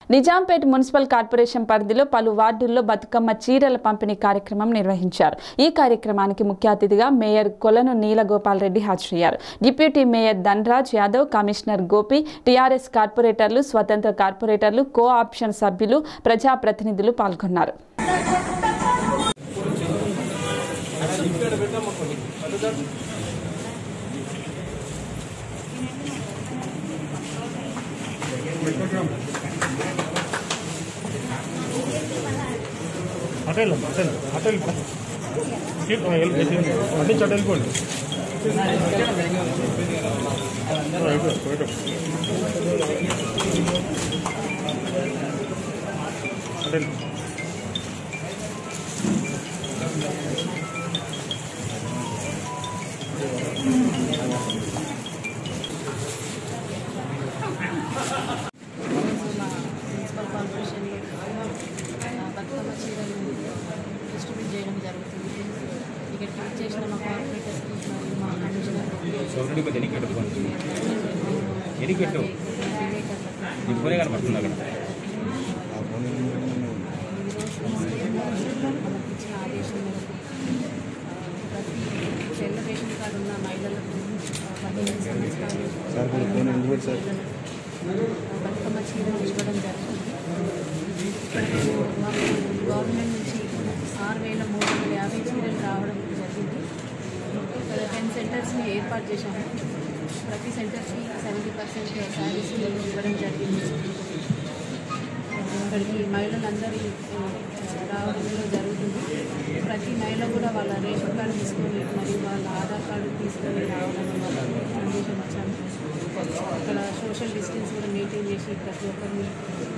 Nizampet municipal corporation పరిధిలో పలు వార్డుల్లో బతుకమ్మ చీరల పంపిణీ కార్యక్రమం నిర్వహించారు ఈ కార్యక్రమానికి ముఖ్య అతిథిగా మేయర్ కొలను నీలగోపాల్ రెడ్డి హాజరయ్యారు deputy mayor Dhanaraj Yadav commissioner Gopi TRS కార్పొరేటర్లు స్వతంత్ర కార్పొరేటర్లు కో ఆప్షన్ సభ్యులు ప్రజాప్రతినిధులు పాల్గొన్నారు అటెల్ అటెల్ అటెల్ అన్ని చోట వెళ్ళిపోండి అటెల్ మా మున్సిపల్ కార్పొరేషన్లో ఆ, బతుకమ్మ చీరలు డిస్ట్రిబ్యూట్ చేయడం జరుగుతుంది ఇక్కడికి వచ్చేసిన మా కార్పొరేటర్స్కి మరియు మా కమిషనర్ సోదరుడి కొద్ది ఎనికి పెట్టుకోండి ఎనికి పెట్టు నీ ఫోనే కనపడుతుంది అక్కడ మనకి ఇచ్చిన ఆదేశం మేరకు ఆ, ప్రతి తెల్ల రేషన్ కార్డు ఉన్న మహిళలకు ఆ, పదిహేను సంవత్సరాలు బతుకమ్మ చీరలు ఇవ్వడం జరుగుతుంది మాకు గవర్నమెంట్ నుంచి ఆరు వేల మూడు వందల యాభై చీరలు రావడం జరిగింది ఇక్కడ టెన్ సెంటర్స్ని ఏర్పాటు చేశాము ప్రతి సెంటర్స్కి సెవెంటీ పర్సెంట్ శారీస్ ఇవ్వడం జరిగింది ఇక్కడికి మహిళలందరి ఆ, రావడంలో జరుగుతుంది ప్రతి మహిళ కూడా వాళ్ళ రేషన్ కార్డు తీసుకొని మరియు వాళ్ళ ఆధార్ కార్డు తీసుకొని రావడం వాళ్ళ సందేశం వచ్చాము అక్కడ సోషల్ డిస్టెన్స్ కూడా మెయింటైన్ చేసి ప్రతి ఒక్కరిని